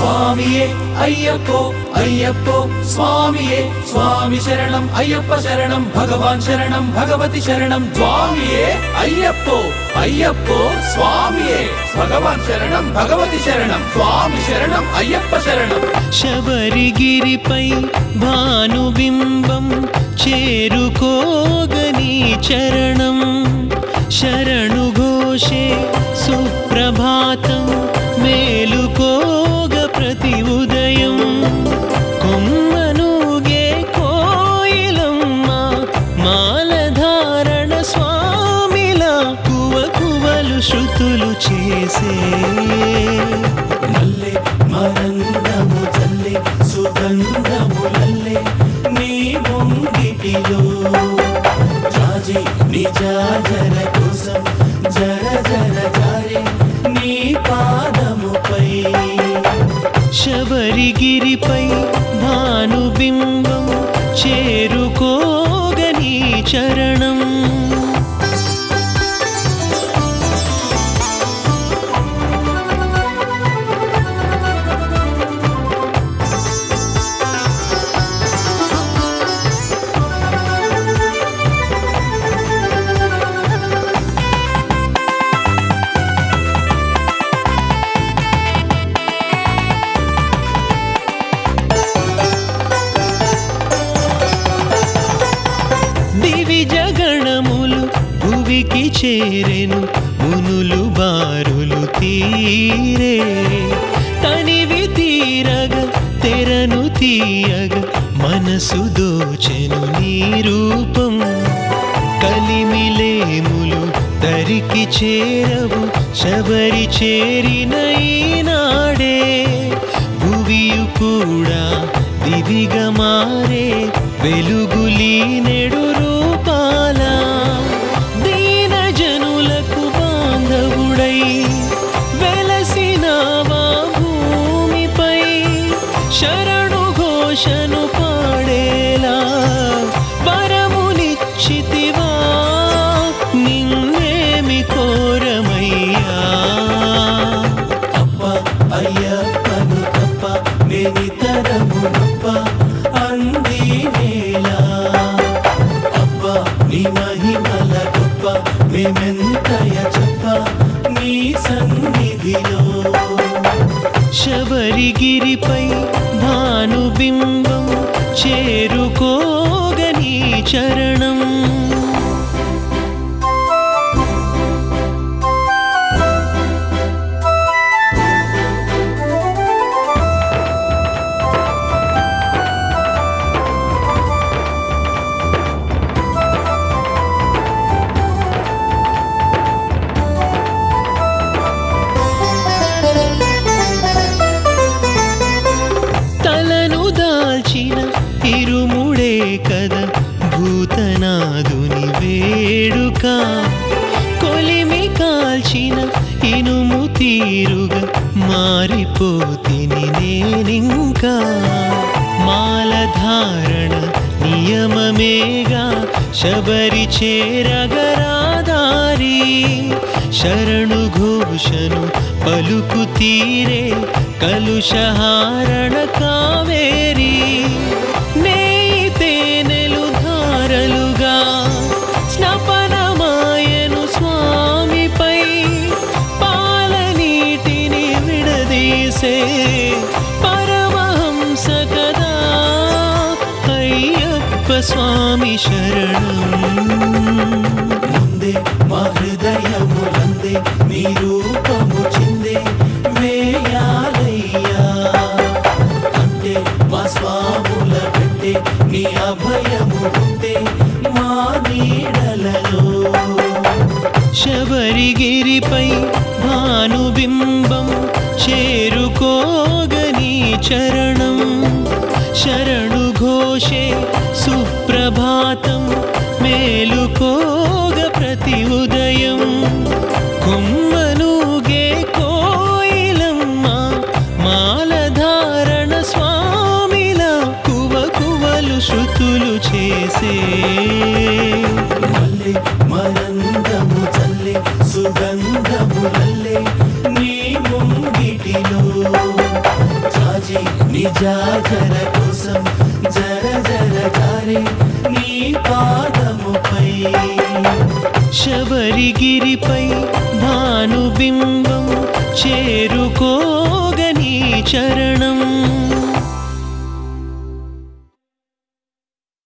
స్వామియే అయ్యప్పో అయ్యప్పో స్వామియే స్వామి శరణం అయ్యప్ప శరణం భగవాన్ శరణం భగవతి శరణం స్వామియే అయ్యప్పో అయ్యప్పో స్వామియే భగవాన్ శరణం భగవతి శరణం స్వామి శరణం అయ్యప్ప శరణం శబరిగిరిపై భానుబింబం చేరుకోగని చరణం శరణు ఘోషే సుప్రభాతం మేలుకోగ ప్రతి ఉదయం కొమ్మనుగే కోయిలమ్మ మాలధారణ స్వామిలా కువ కువలు శృతులు చేసే మల్లె మరంగము చల్లే సుగంధములల్లే నీ ముంగిటిలో జాజి నిజాజర కోసం జర జర జారే నీ పాదముపై శబరిగిరిపై భానుబింబం చేరుకోగని చరణం దివి జగణములు భువికి చేరెను మునులు బారులు తీరే తనివి తీరగ తెరను తీయగ మనసు దోచెను నీ రూపం కలిమిలేములు తరికి చేరవు శబరి చేరిన ఈనాడే భువియు కూడా దివిగా మారే వెలుగులీ నెడు రూపాల దీన జనులకు బాంధవుడై వెలసినావా భూమిపై శరణు ఘోషను పాడేలా వరమునిచ్చితివా నిన్నేమి కోరమయ్యా అప్ప అయ్యప్పను తప్ప నేనితరము నొప్ప అంది నేల అప్ప నీ మహిమల గొప్ప మేమెంతయ చెప్ప నీ సన్నిధిలో శబరిగిరిపై భానుబింబం చేరుకోగని చరణం తలను దాల్చిన ఇరుముడే కద భూతనాదుని వేడుక కొలిమి కాల్చిన ఇనుము తీరుగా మారిపోతిని నేనింకా మాలధారణ నియమమేగా శబరి చేరగరాదారి శరణు ఘోషను పలుకు తీరే కలుషహారణ కావేరి నేయి తేనెలు ధారలుగా స్నపనమాయను స్వామిపై పాలనీటిని విడదీసే పరమహంస కదా అయ్యప్ప స్వామి శరణం ముందే మా హృదయములందే నీ రూపము చిందే వేయాలయ్యా అంటే మా స్వాముల పెట్టే నీ అభయము ఉంటే మా నీడలలో శబరిగిరిపై భానుబింబం చేరుకోగని చరణం శరణు ఘోషే సుప్రభాతం మేలుకోగ ప్రతి ఉదయం కొమ్మనుగే కోయిలమ్మ మాలధారణ స్వామిలా కువ కువలు శృతులు చేసే మల్లె మరంగము చల్లే సుగంధములల్లే నీ ముంగిటిలో నిజాజర కోసం జర జర కారే నీ పాదముపై శబరిగిరిపై భానుబింబం చేరుకోగని చరణం